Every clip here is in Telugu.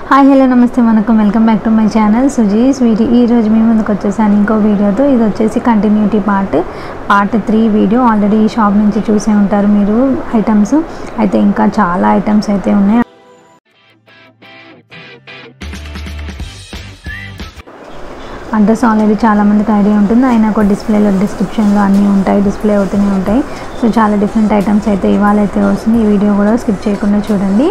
హాయ్ హలో నమస్తే వనకం welcome back to my channel Suji sweety ఈ రోజు మీ ముందుకు వచ్చేసాను ఇంకో వీడియోతో ఇది వచ్చేసి continuity part part three video already ఈ షాప్ నుంచి చూసే ఉంటారు మీరు ఐటమ్స్ అయితే ఇంకా చాలా ఐటమ్స్ అయితే ఉన్నాయి అడ్రస్ ఆల్రెడీ చాలామందికి ఐడియా ఉంటుంది అయినా కూడా డిస్ప్లేలో డిస్క్రిప్షన్లో అన్నీ ఉంటాయి డిస్ప్లే అవుతూనే ఉంటాయి సో చాలా డిఫరెంట్ ఐటమ్స్ అయితే ఇవాళ అయితే వస్తుంది ఈ వీడియో కూడా స్కిప్ చేయకుండా చూడండి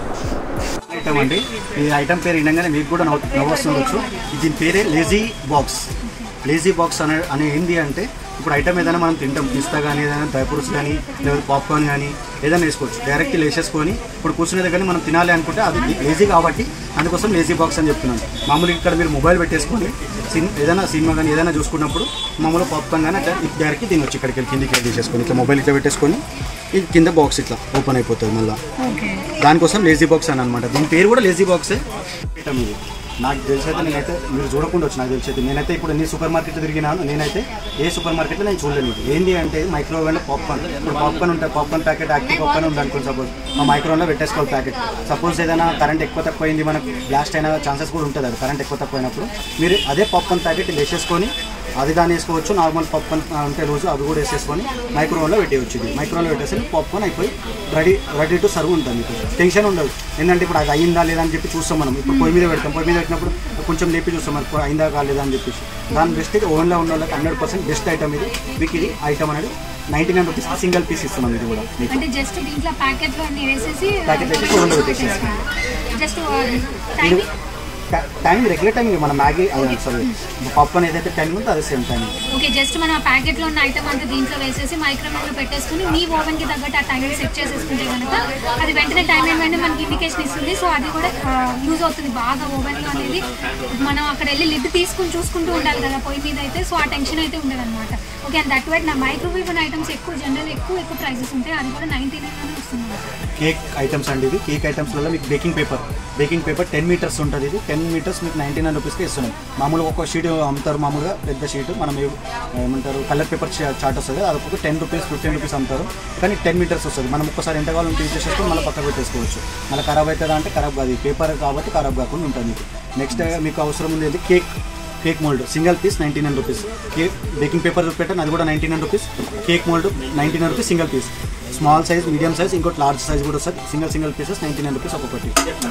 ఐటమ్ అండి ఈ ఐటమ్ పేరు వినగానే మీకు కూడా నవ్వు నవ్వు వస్తుండొచ్చు దీని పేరే లేజీ బాక్స్ లేజీ బాక్స్ అనే అనే ఏంది అంటే ఇప్పుడు ఐటమ్ ఏదైనా మనం తింటాం పిస్తా కానీ ఏదైనా డ్రై ఫ్రూట్స్ కానీ లేదా పాప్కార్న్ కానీ ఏదైనా వేసుకోవచ్చు డైరెక్ట్ వేసేసుకొని ఇప్పుడు కూర్చునే దగ్గర మనం తినాలి అనుకుంటే అది లేజీ కాబట్టి అందుకోసం లేజీ బాక్స్ అని చెప్తున్నాను మామూలుగా ఇక్కడ మీరు మొబైల్ పెట్టేసుకొని సిన్ ఏదైనా సినిమా కానీ ఏదైనా చూసుకున్నప్పుడు మామూలుగా పాప్కార్న్ కానీ అట్లా డైరెక్ట్ తినొచ్చు ఇక్కడికి వెళ్ళి కిందికి వెళ్ళి తీసేసుకొని ఇట్లా మొబైల్ ఇట్లా పెట్టేసుకొని ఇది కింద బాక్స్ ఇట్లా ఓపెన్ అయిపోతుంది మళ్ళీ దానికోసం లేజీ బాక్స్ అని అనమాట దీని పేరు కూడా లేజీ బాక్సే ఐటమ్ ఇది నాకు తెలిసి అయితే నేనైతే మీరు చూడకుండా వచ్చి నాకు తెలిసి అయితే నేనైతే ఇప్పుడు ఎన్ని సూపర్ మార్కెట్ తిరిగినాను నేనైతే ఏ సూపర్ మార్కెట్లో నేను చూడలేను ఇది ఏంటి అంటే మైక్రోవేవ్లో పాప్కార్న్ ఇప్పుడు పాప్కార్న్ ఉంటాయి పాప్కార్న్ ప్యాకెట్ యాక్టివ్ పాప్కార్న్ ఉంది అనుకోండి సపోజ్ ఆ మైక్రోవేవ్లో పెట్టేసుకోవాలి ప్యాకెట్ సపోజ్ ఏదైనా కరెంట్ ఎక్కువ తక్కువ అయింది మనకు బ్లాస్ట్ అయిన ఛాన్సెస్ కూడా ఉంటుంది అది కరెంట్ ఎక్కువ తక్కువ అయినప్పుడు మీరు అదే పాప్కార్న్ ప్యాకెట్ వేసేసుకొని అది కానీ వేసుకోవచ్చు నార్మల్ పాప్కార్న్ ఉంటే రోజు అవి కూడా వేసేసుకొని మైక్రోవేవ్లో పెట్టేయచ్చు ఇది మైక్రోవేవ్లో పెట్టేసి పాప్కార్న్ అయిపోయి రెడీ రెడీ టు సర్వ్ ఉంటుంది మీకు టెన్షన్ ఉండదు ఏంటంటే ఇప్పుడు అది అయిందా లేదా అని చెప్పి చూస్తాం మనం ఇప్పుడు పొయ్యి మీద పెడతాం పొయ్యి మీద పెట్టినప్పుడు కొంచెం లేపి చూస్తాం మరి అయిందా కాలేదా అని చెప్పేసి దాని బెస్ట్ ఇది ఓన్లో ఉన్న వాళ్ళకి హండ్రెడ్ పర్సెంట్ బెస్ట్ ఐటమ్ ఇది మీకు ఇది ఐటమ్ అనేది ninety nine rupees single piece ఇస్తున్నాం ఇది కూడా మీకు అంటే జస్ట్ దీంట్లో ప్యాకెట్ లో అన్ని వేసేసి ప్యాకెట్ వేసేసి రెండు పెట్టేసేయాలి. జస్ట్ ఇది టైం టైం రెగ్యులర్ టైం మన మ్యాగీ అదే సారీ పాప్కార్న్ ఏదైతే టైం ఉందో అదే సేమ్ టైం ఓకే జస్ట్ మన ప్యాకెట్ లో ఉన్న ఐటమ్ అంతా దీంట్లో వేసేసి మైక్రోవేవ్ లో పెట్టేసుకుని మీ ఓవెన్ కి తగ్గట్టు ఆ టైం సెట్ చేసేసుకుంటే కనుక అది వెంటనే టైం ఏమైనా మనకి ఇండికేషన్ ఇస్తుంది సో అది కూడా యూజ్ అవుతుంది బాగా ఓవెన్ లో అనేది మనం అక్కడ వెళ్ళి లిడ్ తీసుకుని చూసుకుంటూ ఉండాలి కదా పొయ్యి మీద అయితే సో ఆ టెన్షన్ అయితే ఉండదు అనమాట ఓకే అండ్ దట్ వైట్ నా మైక్రోవేవ్ ఐటమ్స్ ఎక్కువ జనరల్ ఎక్కువ ఎక్కువ ప్రైసెస్ ఉంటాయి అది కూడా నైన్టీ నైన్ వస్తుంది కేక్ ఐటమ్స్ అండి ఇది కేక్ ఐటమ్స్లలో మీకు baking paper baking paper ten meters ఉంటుంది ఇది టెన్ మీటర్స్ మీకు నైంటీ నైన్ రూపీస్కి ఇస్తున్నాం మామూలుగా ఒక షీట్ అమ్ముతారు మామూలుగా పెద్ద షీట్ మనం ఏ- ఏమంటారు కలర్ పేపర్ చార్ట్ వస్తుంది అది ఒక టెన్ రూపీస్ ఫిఫ్టీన్ రూపీస్ అమ్ముతారు కానీ టెన్ మీటర్స్ వస్తుంది మనం ఒక్కసారి ఎంత కావాలంటే యూజ్ చేసేసుకొని మళ్ళీ పక్కకు పెట్టేసుకోవచ్చు మళ్ళీ ఖరాబ్ అవుతుందా అంటే ఖరాబ్ కాదు పేపర్ కాబట్టి ఖరాబ్ కాకుండా ఉంటుంది మీకు నెక్స్ట్ మీకు అవసరం ఉంది cake cake mould single piece ninety nine rupees cake baking paper పెట్టాను అది కూడా ninety nine rupees cake mould ninety nine rupees single piece small size medium size ఇంకోటి లార్జ్ సైజ్ కూడా వస్తుంది single single pieces ninety nine rupees ఒక్కొక్కటి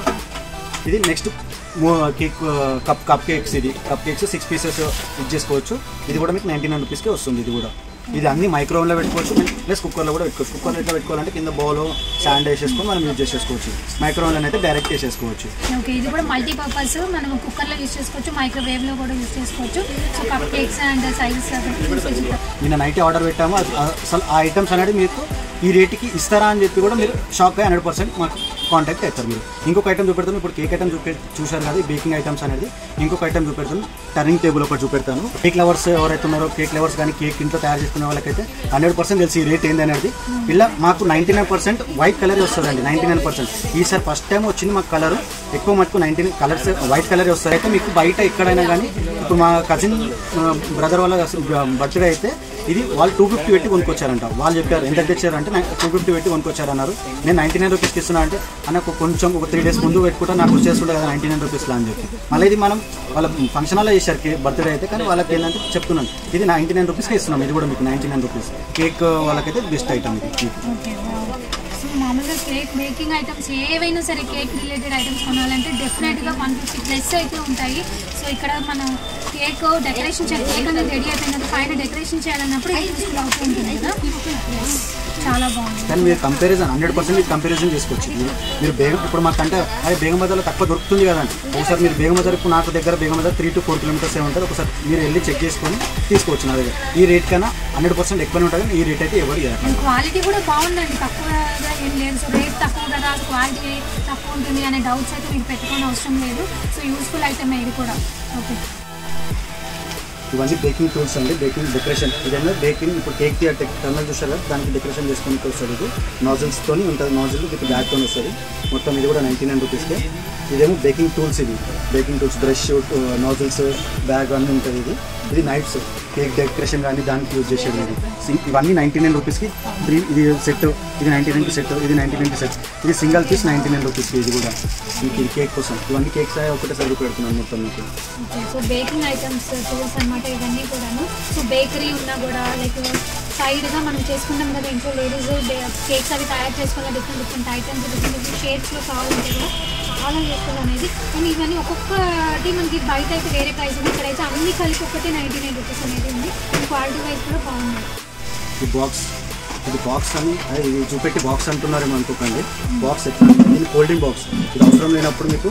ఇది next cake cup cup cakes ఇది కప్ కేక్స్ సిక్స్ పీసెస్ ఇది చేసుకోవచ్చు ఇది కూడా మీకు నైంటీ నైన్ రూపీస్కి వస్తుంది ఇది కూడా ఇది అన్ని మైక్రోవేవ్లో పెట్టుకోవచ్చు ప్లస్ కుక్కర్లో కూడా పెట్టుకోవచ్చు కుక్కర్లో ఎట్లా పెట్టుకోవాలంటే కింద బౌల్ శాండ్ వేసేసుకొని మనం యూజ్ చేసేసుకోవచ్చు మైక్రోవేవ్లో అయితే డైరెక్ట్ చేసేసుకోవచ్చు ఓకే ఇది కూడా మల్టీపర్పస్ మనం కుక్కర్లో యూస్ చేసుకోవచ్చు మైక్రోవేవ్ లో కూడా యూస్ చేసుకోవచ్చు so cup cakes and size నిన్న నైట్ ఆర్డర్ పెట్టాము అది- అసలు ఆ ఐటమ్స్ అనేది మీకు ఈ రేటుకి ఇస్తారా అని చెప్పి కూడా మీరు షాప్ అయ్యి హండ్రెడ్ పర్సెంట్ మాకు కాంటాక్ట్ అవుతారు మీరు ఇంకొక ఐటమ్ చూపెడతాను ఇప్పుడు కేక్ ఐటమ్ చూపె చూశారు కదా బేకింగ్ ఐటమ్స్ అనేది ఇంకొక ఐటమ్ చూపెడతాను టర్నింగ్ టేబుల్ ఒకటి చూపెడతాను కేక్ లవర్స్ ఎవరైతే ఉన్నారో కేక్ లవర్స్ కానీ కేక్ ఇంట్లో తయారు చేసుకునే వాళ్ళకైతే హండ్రెడ్ పర్సెంట్ తెలిసి ఈ రేట్ ఏంది అనేది ఇలా మాకు ninety nine percent white colour వస్తుందండి నైంటీ నైన్ పర్సెంట్ ఈసారి ఫస్ట్ టైం వచ్చింది మాకు కలర్ ఎక్కువ మటుకు నైంటీ కలర్స్ వైట్ కలర్ వస్తాయి అయితే మీకు బయట ఎక్కడైనా కానీ ఇప్పుడు మా కజిన్ బ్రదర్ వాళ్ళ బర్త్డే అయితే ఇది వాళ్ళు టూ ఫిఫ్టీ పెట్టి కొనుక్కొచ్చారంట వాళ్ళు చెప్పారు ఎంత తెచ్చారంటే టూ ఫిఫ్టీ పెట్టి కొనుక్కొచ్చారన్నారు నేను నైంటీ నైన్ రూపీస్కి ఇస్తున్నా అంటే అన్న ఒక కొంచెం ఒక త్రీ డేస్ ముందు పెట్టుకుంటే నాకు వచ్చేస్తుండే కదా నైంటీ నైన్ రూపీస్లో అని చెప్పి మళ్ళీ ఇది మనం వాళ్ళ ఫంక్షన్ హాల్లో చేశారు కేక్ బర్త్డే అయితే కానీ వాళ్ళకి ఏంటంటే చెప్తున్నాను ఇది నైంటీ నైన్ రూపీస్కి ఇస్తున్నాం ఇది కూడా మీకు నైంటీ నైన్ రూపీస్ కేక్ వాళ్ళకైతే బెస్ట్ ఐటమ్ ఇది మీకు ఓకే సో మామూలుగా కేక్ బేకింగ్ ఐటమ్స్ ఏవైనా సరే కేక్ రిలేటెడ్ ఐటమ్స్ కొనాలంటే డెఫినెట్గా వన్ ఫిఫ్టీ ప్లస్ అయితే ఉంటాయి సో ఇక్కడ మనం కేక్ డెకరేషన్ చేయాలి కేక్ అనేది రెడీ అయిపోయినప్పుడు పైన డెకరేషన్ చేయాలన్నప్పుడు ఇది యూస్ఫుల్ అవుతూ ఉంటుంది కదా Yes. చాలా బాగుంది కానీ మీరు కంపారిజన్ హండ్రెడ్ పర్సెంట్ మీరు కంపారిజన్ చేసుకోవచ్చు మీరు మీరు బేగం ఇప్పుడు మాకంటే అదే బేగం బజార్లో తక్కువ దొరుకుతుంది కదండి ఒకసారి మీరు బేగం బజార్ ఇప్పుడు నాకు దగ్గర Begum Bazar three to four kilometres ఉంటుంది ఒకసారి మీరు వెళ్ళి చెక్ చేసుకొని తీసుకోవచ్చు నా దగ్గర ఈ రేట్ కన్నా హండ్రెడ్ పర్సెంట్ ఎక్కువనే ఉంటుంది కానీ ఈ రేట్ అయితే ఎవరు ఇవ్వరు. అండ్ క్వాలిటీ కూడా బాగుందండి తక్కువగా ఏం లేదు సో రేట్ తక్కువ కదా క్వాలిటీ తక్కువ ఉంటుంది అనే డౌట్స్ అయితే మీకు పెట్టుకోని అవసరం లేదు సో యూస్ఫుల్ ఐటమ్ ఇది కూడా ఓకే ఇవన్నీ బేకింగ్ టూల్స్ అండి బేకింగ్ డెకరేషన్ ఇదైనా బేకింగ్ ఇప్పుడు కేక్ టర్నల్ చూసారు కదా దానికి డెకరేషన్ చేసుకుని వస్తుంది ఇది నాజిల్స్తో ఉంటుంది నాజిల్ విత్ బ్యాగ్తో వస్తుంది మొత్తం ఇది కూడా నైంటీ నైన్ రూపీస్కే ఇదేమో బేకింగ్ టూల్స్ ఇది baking tools brush nozzles bag అన్నీ ఉంటుంది ఇది ఇది నైఫ్స్ కేక్ డెకరేషన్ కానీ దానికి యూజ్ చేసేది ఇది సి- ఇవన్నీ నైంటీ నైన్ రూపీస్కి త్రీ ఇది సెట్ ఇది నైంటీ నైన్కి సెట్ ఇది నైంటీ నైన్కి సెట్ ఇది సింగిల్ పీస్ నైంటీ నైన్ రూపీస్కి ఇది కూడా మీకు ఇది కేక్ కోసం ఇవన్నీ కేక్స్ ఒకటే సరుకు పెడుతున్నాను మొత్తం మీకు సో బేకింగ్ ఐటమ్స్ టూల్స్ అనమాట ఇవన్నీ కూడాను సో బేకరీ ఉన్నా కూడా లైక్ సైడ్గా మనం చేసుకుంటాం కదా ఇంట్లో లేడీస్ కేక్స్ అవి తయారు చేసుకున్న different different items different different షేప్స్లో కావాలంటే కూడా చాలా యూస్ఫుల్ అనేది అండ్ ఇవన్నీ ఒక్కొక్కటి మనకి బయట అయితే వేరే ప్రైస్ ఉంది ఇక్కడైతే అన్ని కలిపి ఒకటి నైంటీ నైన్ రూపీస్ అనేది ఉంది క్వాలిటీ వైజ్ కూడా బాగుంది ఈ బాక్స్ ఇది బాక్స్ అని అదే ఇది చూపెట్టి బాక్స్ అంటున్నారేమో అనుకోకండి బాక్స్ ఎట్లా ఇది కోల్డ్ బాక్స్ ఇది అవసరం లేనప్పుడు మీకు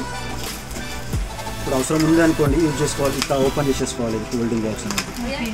ఇప్పుడు అవసరం ఉంది అనుకోండి యూజ్ చేసుకోవాలి ఇట్లా ఓపెన్ చేసేసుకోవాలి ఇది కోల్డ్ బాక్స్ అనేది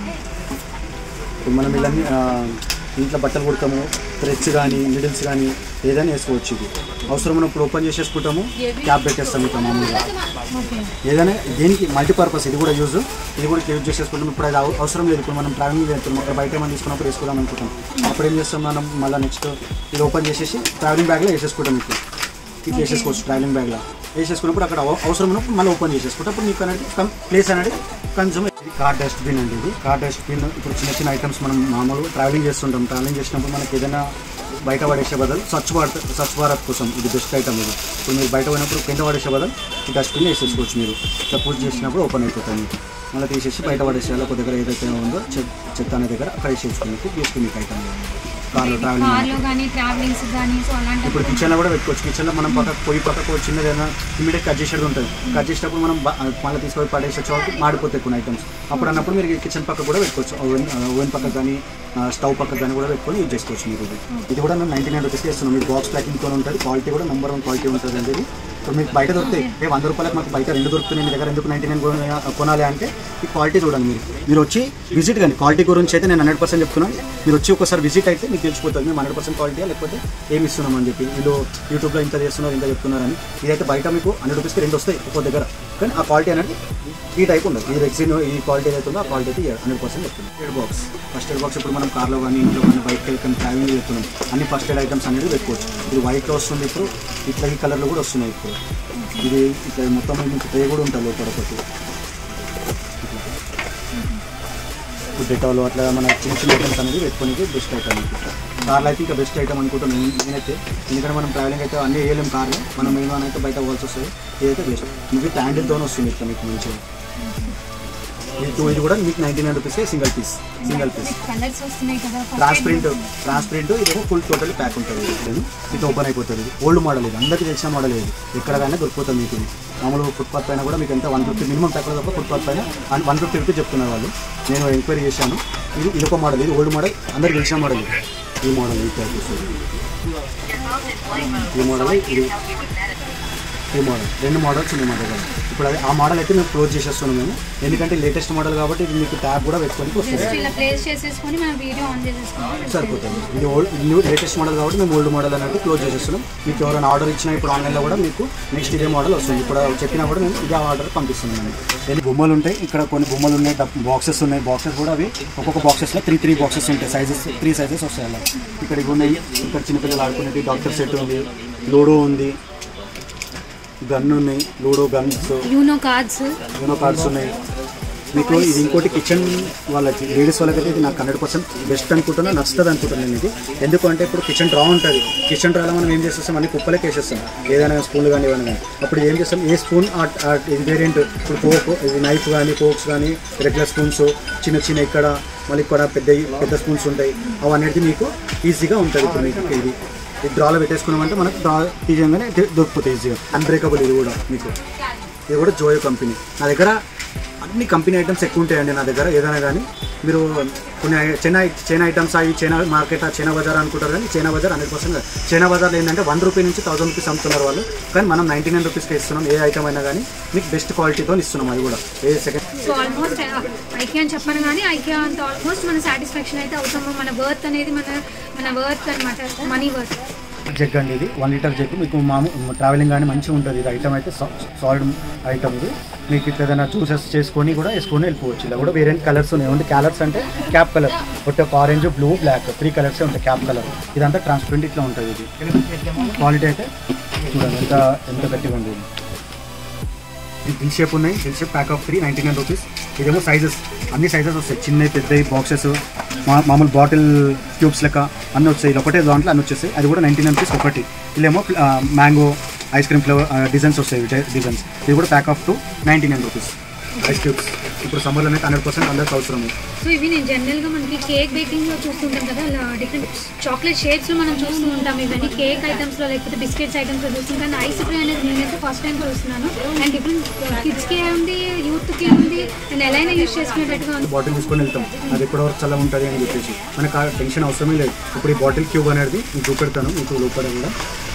ఇప్పుడు మనం ఇలా ఇంట్లో బట్టలు కుడతాము థ్రెడ్స్ కానీ నిడిల్స్ కానీ ఏదైనా వేసుకోవచ్చు ఇది అవసరం ఉన్నప్పుడు ఓపెన్ చేసేసుకుంటాము క్యాప్ పెట్టేస్తాం ఇట్లా మామూలుగా ఓకే ఏదైనా దేనికి మల్టీపర్పస్ ఇది కూడా యూజ్ ఇది కూడా యూజ్ చేసేసుకుంటాం ఇప్పుడు అది అవ- అవసరం లేదు ఇప్పుడు మనం ట్రావెలింగ్ వెళ్తున్నాం అక్కడ బయట ఏమైనా తీసుకున్నప్పుడు వేసుకుందాం అనుకుంటాం అప్పుడు ఏం చేస్తాం మనం మళ్ళీ నెక్స్ట్ ఇది ఓపెన్ చేసేసి ట్రావెలింగ్ బ్యాగ్లో వేసేసుకుంటాం ఇప్పుడు ఇది వేసేసుకోవచ్చు ట్రావెలింగ్ బ్యాగ్లో వేసేసుకున్నప్పుడు అక్కడ అవ- అవసరం ఉన్నప్పుడు మళ్ళీ ఓపెన్ చేసేసుకుంటాం అప్పుడు మీకు అనేది కం- ప్లేస్ అనేది కన్సూమ్ ఇది కార్ డస్ట్బిన్ అండి ఇది కార్ డస్ట్బిన్ ఇప్పుడు చిన్న చిన్న ఐటమ్స్ మనం మామూలుగా ట్రావెలింగ్ చేస్తుంటాం ట్రావెలింగ్ చేసినప్పుడు మనకి ఏదైనా బయట పడేసే బదులు స్వచ్ఛ భారత్ స్వచ్ఛ భారత్ కోసం ఇది బెస్ట్ ఐటమ్ ఇది ఇప్పుడు మీరు బయట పోయినప్పుడు కింద పడేసే బదులు ఈ డస్ట్బిన్ వేసేసుకోవచ్చు మీరు ఇట్లా పూజ చేసినప్పుడు ఓపెన్ అయిపోతాయి మీకు మళ్ళీ తీసేసి బయట పడేసేయాలి ఒక దగ్గర ఏదైతే ఉందో చెత్త చెత్త అనే దగ్గర అక్కడ వేసేసుకోండి బెస్ట్ మీకు ఐటమ్ కార్లో ట్రావెలింగ్ కార్లో కానీ ట్రావెలింగ్స్ కానీ సో ఇప్పుడు అలాంటి కిచెన్లో కూడా పెట్టుకోవచ్చు కిచెన్లో మనం పక్కకు పోయి పక్కకు ఒక చిన్నది ఏదైనా ఇమీడియట్ కట్ చేసేది ఉంటుంది కట్ చేసేటప్పుడు మనం బ- మళ్ళీ తీసుకొని పడేసే చోటు మాడిపోతాయి కొన్ని ఐటమ్స్ అప్పుడు అన్నప్పుడు మీరు కిచెన్ పక్క కూడా పెట్టుకోవచ్చు ఓవెన్ ఓవెన్ పక్క కానీ స్టవ్ పక్క కానీ కూడా పెట్టుకొని యూజ్ చేసుకోవచ్చు మీరు ఇది ఇది కూడా మేము నైంటీ నైన్ రూపీస్కి ఇస్తున్నాం మీకు బాక్స్ ప్యాకింగ్తో ఉంటుంది క్వాలిటీ కూడా నెంబర్ వన్ క్వాలిటీ ఉంటుంది అండి ఇది ఇప్పుడు మీకు బయట దొరుకుతాయి ఏ వంద రూపాయలకు మాకు బయట రెండు దొరుకుతున్నాయి మీ దగ్గర ఎందుకు నైంటీ నైన్ కొనాలి అంటే ఈ క్వాలిటీ చూడండి మీరు మీరు వచ్చి విజిట్ కానీ క్వాలిటీ గురించి అయితే నేను హండ్రెడ్ పర్సెంట్ చెప్తున్నాను మీరు వచ్చి ఒకసారి విజిట్ అయితే మీకు తెలిసిపోతుంది మేము హండ్రెడ్ పర్సెంట్ క్వాలిటీ లేకపోతే ఏమి ఇస్తున్నాం అని చెప్పి వీళ్ళు యూట్యూబ్లో ఇంత చేస్తున్నారు ఇంత చెప్తున్నారని ఇదైతే బయట మీకు హండ్రెడ్ రూపీస్కి రెండు వస్తాయి ఒక్కో దగ్గర కానీ ఆ క్వాలిటీ అనేది ఈ టైప్ ఉండదు ఈ రెక్సిన్ ఈ క్వాలిటీ ఏదైతే ఉందో ఆ క్వాలిటీ అయితే హండ్రెడ్ పర్సెంట్ చెప్తుంది aid box first aid box ఇప్పుడు మనం కార్లో కానీ ఇంట్లో కానీ బైక్ వెళ్ళి ట్రావెలింగ్ చెప్తున్నాం అన్ని ఫస్ట్ ఎయిడ్ ఐటమ్స్ అనేది పెట్టుకోవచ్చు ఇది వైట్లో వస్తుంది ఇప్పుడు ఇట్లా ఈ కలర్లో కూడా వస్తున్నాయి ఇప్పుడు ఇది ఇట్లా మొత్తం మీకు ట్రే కూడా ఉంటుంది లోపల ఒకటి ఇప్పుడు డెటాల్ అట్లా మన చిన్న చిన్న ఐటమ్స్ అనేది పెట్టుకోనికి బెస్ట్ ఐటమ్ కార్లో అయితే ఇంకా బెస్ట్ ఐటమ్ అనుకుంటున్నాను నేను- నేనైతే ఎందుకంటే మనం ట్రావెలింగ్ అయితే అన్నీ వేయలేం కార్లో మనం మెయిన్ అయితే బయట పోవాల్సి వస్తుంది ఇదైతే బెస్ట్ మీకు హ్యాండిల్తోనే వస్తుంది ఇట్లా మీకు మంచిగా ఇది టూ ఇది కూడా మీకు ninety nine rupees single piece single piece colours వస్తున్నాయి కదా first ట్రాన్స్ప్రింట్ time. ట్రాన్స్ప్రింట్ ఇదేమో ఫుల్ టోటల్ ప్యాక్ ఉంటుంది ఇది ఇది ఓపెన్ అయిపోతుంది ఇది ఓల్డ్ మోడల్ ఇది అందరికీ తెలిసిన మోడల్ ఇది ఎక్కడైనా దొరికిపోతుంది మీకు ఇది మామూలు ఫుట్పాత్ పైన కూడా మీకు ఎంత వన్ ఫిఫ్టీ మినిమం తక్కువ తప్ప ఫుట్పాత్ పైన వన్ ఫిఫ్టీ రూపీస్ చెప్తున్నారు వాళ్ళు నేను ఎంక్వైరీ చేశాను ఇది ఇది ఒక మోడల్ ఇది ఓల్డ్ మోడల్ అందరికి తెలిసిన మోడల్ ఇది ఈ మోడల్ ఈ టైప్ వస్తుంది ఈ మోడల్ ఇది ఈ మోడల్ రెండు మోడల్స్ ఉన్నాయి మా దగ్గర ఇప్పుడు అది ఆ మోడల్ అయితే మేము క్లోజ్ చేసేస్తున్నాం మేము ఎందుకంటే లేటెస్ట్ మోడల్ కాబట్టి ఇది మీకు ట్యాబ్ కూడా పెట్టుకొని వస్తుంది జస్ట్ ఇలా ప్లేస్ చేసేసుకొని మనం వీడియో ఆన్ చేసేసుకుంటాం సరిపోతుంది ఇది ఓల్డ్ న్యూ లేటెస్ట్ మోడల్ కాబట్టి మేము ఓల్డ్ మోడల్ అన్నట్టు క్లోజ్ చేసేస్తున్నాం మీకు ఎవరైనా ఆర్డర్ ఇచ్చినా ఇప్పుడు ఆన్లైన్లో కూడా మీకు నెక్స్ట్ ఇదే మోడల్ వస్తుంది ఇప్పుడు చెప్పినా కూడా మేము ఇదే ఆర్డర్ పంపిస్తున్నాం మేము దీని బొమ్మలు ఉంటాయి ఇక్కడ కొన్ని బొమ్మలు ఉన్నాయి బాక్సెస్ ఉన్నాయి బాక్సెస్ కూడా అవి ఒక్కొక్క బాక్సెస్లో త్రీ త్రీ బాక్సెస్ ఉంటాయి సైజెస్ త్రీ సైజెస్ వస్తాయి అలా ఇక్కడ ఇవి ఉన్నాయి ఇక్కడ చిన్నపిల్లలు ఆడుకునేది డాక్టర్ సెట్ ఉంది లూడో ఉంది గన్ ఉన్నాయి ludo guns Uno cards Uno cards ఉన్నాయి మీకు ఇది ఇంకోటి కిచెన్ వాళ్ళకి లేడీస్ వాళ్ళకైతే ఇది నాకు హండ్రెడ్ పర్సెంట్ బెస్ట్ అనుకుంటున్నా నచ్చుతుంది అనుకుంటున్నాను ఇది ఎందుకంటే ఇప్పుడు కిచెన్ డ్రా ఉంటుంది కిచెన్ డ్రాలో మనం ఏం చేసేస్తాం అన్ని కుప్పలకి వేసేస్తాం ఏదైనా స్పూన్లు కానీ ఏమైనా కానీ అప్పుడు ఏం చేస్తాం ఏ స్పూన్ ఇది వేరియంట్ ఇప్పుడు పోక్ ఇది నైఫ్ కానీ ఫోక్స్ కానీ రెగ్యులర్ స్పూన్స్ చిన్న చిన్న ఇక్కడ మళ్ళీ ఇక్కడ పెద్ద పెద్ద స్పూన్స్ ఉంటాయి అవన్నీ మీకు ఈజీగా ఉంటుంది ఇప్పుడు మీకు ఇది ఈ డ్రాలో పెట్టేసుకున్నామంటే మనకు డ్రా తీయగానే దొ- దొరికిపోతాయి ఈజీగా అన్బ్రేకబుల్ ఇది కూడా మీకు ఇది కూడా జోయో కంపెనీ నా దగ్గర అన్ని కంపెనీ ఐటమ్స్ ఎక్కువ ఉంటాయండి నా దగ్గర ఏదైనా కానీ మీరు కొన్ని ఐ- చైనా చైనా ఐటమ్స్ అవి చైనా మార్కెట్ ఆ చైనా బజార్ అనుకుంటారు కానీ China Bazaar hundred percent China బజార్లో ఏంటంటే వన్ రూపీ నుంచి థౌసండ్ రూపీస్ అమ్ముతున్నారు వాళ్ళు కానీ మనం నైంటీ నైన్ రూపీస్కి ఇస్తున్నాం ఏ ఐటమ్ అయినా కానీ మీకు బెస్ట్ క్వాలిటీతో ఇస్తున్నాం అది కూడా a second so almost IKEA అని చెప్పను కానీ ఐకియా అంత ఆల్మోస్ట్ మన సాటిస్ఫాక్షన్ అయితే అవుతాము మన వర్త్ అనేది మన మన వర్త్ అనమాట మనీ వర్త్ జగ్ అండి ఇది వన్ లీటర్ జగ్ మీకు మామూలు ట్రావెలింగ్ కానీ మంచిగా ఉంటుంది ఇది ఐటమ్ అయితే సాలిడ్ ఐటమ్ ఇది మీకు ఇట్లా ఏదైనా చూసెస్ చేసుకొని కూడా వేసుకొని వెళ్ళిపోవచ్చు ఇలా కూడా వేరే కలర్స్ ఉన్నాయి ఓన్లీ కలర్స్ అంటే క్యాప్ కలర్ ఒకటి ఒక ఆరెంజ్ బ్లూ బ్లాక్ త్రీ కలర్సే ఉంటాయి క్యాప్ కలర్ ఇదంతా ట్రాన్స్పరెంట్ ఇట్లా ఉంటుంది ఇది క్వాలిటీ అయితే చూడండి ఎంత ఎంత గట్టిగా ఉంది ఇది హిల్ షేప్ ఉన్నాయి hill shape pack of three ninety nine rupees ఇదేమో సైజెస్ అన్ని సైజెస్ వస్తాయి చిన్న పెద్ద బాక్సెస్ మామూలు బాటిల్ ట్యూబ్స్ లెక్క అన్నీ వచ్చాయి ఇది ఒకటే దాంట్లో అన్ని వచ్చేస్తాయి అది కూడా నైంటీ నైన్ రూపీస్ ఒకటి ఇల్లేమో mango ice cream flavour designs వస్తాయి డిజైన్స్ ఇది కూడా pack of two ninety nine rupees ice cubes ఇప్పుడు సమ్మర్లో అయితే హండ్రెడ్ పర్సెంట్ అందరికి అవసరం సో ఇవి నేను జనరల్గా మనకి కేక్ బేకింగ్లో చూస్తుంటాం కదా అలా డిఫరెంట్ చాక్లెట్ షేప్స్లో మనం చూస్తూ ఉంటాం ఇవన్నీ కేక్ ఐటమ్స్లో లేకపోతే బిస్కెట్స్ ఐటమ్స్లో చూస్తుంటాం ఐస్ క్రీమ్ అనేది నేనైతే ఫస్ట్ టైం కూడా వస్తున్నాను అండ్ డిఫరెంట్ కిడ్స్కి ఉంది యూత్కి ఉంది అండ్ ఎలా అయినా యూస్ చేసుకునేటట్టుగా ఉంది బాటిల్ తీసుకొని వెళ్తాం అది ఎప్పటి వరకు చల్లగా ఉంటుంది అని చెప్పేసి మనకు ఆ టెన్షన్ అవసరమే లేదు ఇప్పుడు ఈ బాటిల్ క్యూబ్ అనేది మీకు చూపెడతాను మీకు లోపల కూడా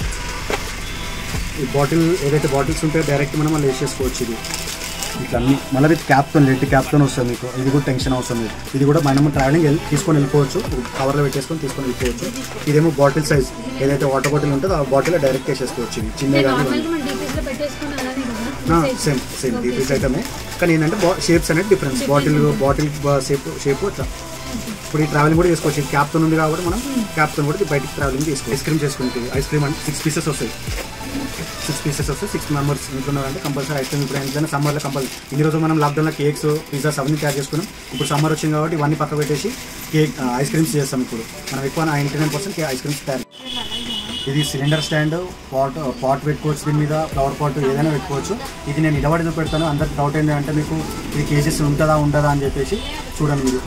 ఈ బాటిల్ ఏదైతే బాటిల్స్ ఉంటాయో డైరెక్ట్ మనం అలా వేసేసుకోవచ్చు ఇది ఇట్లా అన్ని మళ్ళీ విత్ క్యాప్తో లెడ్ క్యాప్తో వస్తుంది మీకు ఇది కూడా టెన్షన్ అవసరం లేదు ఇది కూడా మనం ట్రావెలింగ్ వెళ్ళి తీసుకొని వెళ్ళిపోవచ్చు కవర్లో పెట్టేసుకొని తీసుకొని వెళ్ళిపోవచ్చు ఇదేమో బాటిల్ సైజ్ ఏదైతే వాటర్ బాటిల్ ఉంటుందో ఆ బాటిల్ డైరెక్ట్ వేసేసుకోవచ్చు ఇది చిన్నగా కానీ నార్మల్గా మనం డీపీస్లో పెట్టేసుకుని అలానే కదా సేమ్ సేమ్ డీపీస్ ఐటమే కానీ ఏంటంటే బా షేప్స్ అనేది difference bottle bottle shape shape ఇట్లా ఇప్పుడు ఈ ట్రావెలింగ్ కూడా చేసుకోవచ్చు ఇది క్యాప్తో ఉంది కాబట్టి మనం క్యాప్తో కూడా ఇది బయటికి ట్రావెలింగ్ చేసుకోవచ్చు ఐస్ క్రీమ్ చేసుకుంటుంది ఐస్ క్రీమ్ అంటే సిక్స్ పీసెస్ వస్తాయి సిక్స్ పీసెస్ వస్తాయి సిక్స్ మెంబర్స్ ఉంటున్నారంటే కంపల్సరీ ఐస్ క్రీమ్ ఇప్పుడు ఏంటంటే సమ్మర్లో కంపల్సరీ ఇన్ని రోజు మనం లాక్డౌన్లో కేక్స్ పిజ్జాస్ అవన్నీ తయారు చేసుకున్నాం ఇప్పుడు సమ్మర్ వచ్చింది కాబట్టి ఇవన్నీ పక్క పెట్టేసి కేక్ ఐస్ క్రీమ్స్ చేస్తాం ఇప్పుడు మనం ఎక్కువ ninety nine percent ice creams తయారు ఇది సిలిండర్ స్టాండ్ పాట్ పాట్ పెట్టుకోవచ్చు దీని మీద ఫ్లవర్ పాట్ ఏదైనా పెట్టుకోవచ్చు ఇది నేను నిలబడి చూపెడతాను అందరికి డౌట్ ఏంటి అంటే మీకు ఇది కేజెస్ ఉంటుందా ఉండదా అని చెప్పేసి చూడండి మీరు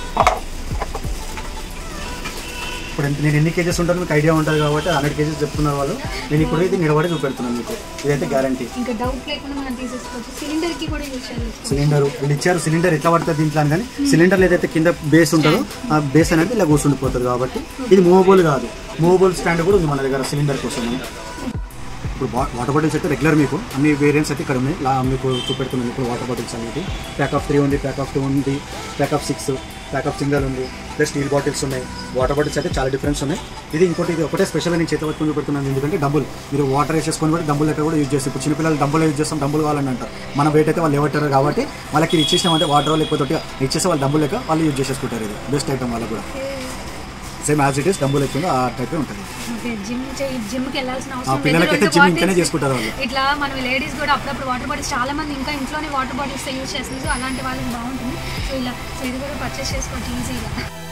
ఇప్పుడు ఎంత- నేను ఎన్ని కేజెస్ ఉంటాను మీకు ఐడియా ఉంటుంది కాబట్టి హండ్రెడ్ కేజెస్ చెప్తున్నారు వాళ్ళు నేను ఇప్పుడు ఇది నిలబడి చూపెడుతున్నాను మీకు ఇదైతే గ్యారంటీ ఇంకా డౌట్ లేకుండా మనం తీసేసుకోవచ్చు సిలిండర్కి కూడా యూజ్ చేయవచ్చు సిలిండర్ వీళ్ళు ఇచ్చారు సిలిండర్ ఎట్లా పడుతుంది దీంట్లో అని కానీ సిలిండర్ ఏదైతే కింద బేస్ ఉంటుందో ఆ బేస్ అనేది ఇలా కూర్చుండిపోతుంది కాబట్టి ఇది మూవబుల్ కాదు మూవబుల్ స్టాండ్ కూడా ఉంది మన దగ్గర సిలిండర్ కోసం ఇప్పుడు వా- వాటర్ బాటిల్స్ అయితే రెగ్యులర్ మీకు అన్ని వేరియంట్స్ అయితే ఇక్కడ ఉన్నాయి లా మీకు చూపెడుతున్నాను ఇప్పుడు వాటర్ బాటిల్స్ అనేది ప్యాక్ ఆఫ్ త్రీ ఉంది ప్యాక్ ఆఫ్ టూ ఉంది pack of six pack of single ఉంది ప్లస్ స్టీల్ బాటిల్స్ ఉన్నాయి వాటర్ బాటిల్స్ అయితే చాలా డిఫరెన్స్ ఉన్నాయి ఇది ఇంకోటి ఇది ఒకటే స్పెషల్ నేను చేత పట్టుకుని చూపెడుతున్నాను ఎందుకంటే డబ్బులు మీరు వాటర్ వేసేసుకొని కూడా డబ్బులు లెక్క కూడా యూజ్ చేస్తారు ఇప్పుడు చిన్నపిల్లలు డబ్బులు యూజ్ చేస్తాం డబ్బులు కావాలని అంటారు మన వెయిట్ అయితే వాళ్ళు ఇవ్వటారు కాబట్టి వాళ్ళకి ఇది ఇచ్చేసామంటే వాటర్ లేకపోతే ఒకటి ఇచ్చేస్తే వాళ్ళు డబ్బులు లెక్క వాళ్ళు యూజ్ చేసేసుకుంటారు ఇది బెస్ట్ ఐటమ్ వాళ్ళకి కూడా సేమ్ యాజ్ ఇట్ ఈస్ డబ్బులు ఎక్కువ ఆ టైపే ఉంటుంది ఓకే జిమ్ జిమ్కి వెళ్ళాల్సిన ఆ అవసరం లేదు. పిల్లలకైతే రెండు జిమ్ bottles- ఇంకనే చేసుకుంటారు వాళ్ళు ఇట్లా మనం లేడీస్ కూడా అప్పుడప్పుడు వాటర్ బాటిల్స్ చాలా మంది ఇంకా ఇంట్లోనే వాటర్ బాటిల్స్ యూజ్ చేస్తుంది సో అలాంటి వాళ్ళకి బాగుంటుంది సో ఇలా సో ఇది కూడా పర్చేస్ చేసుకోవచ్చు ఈజీగా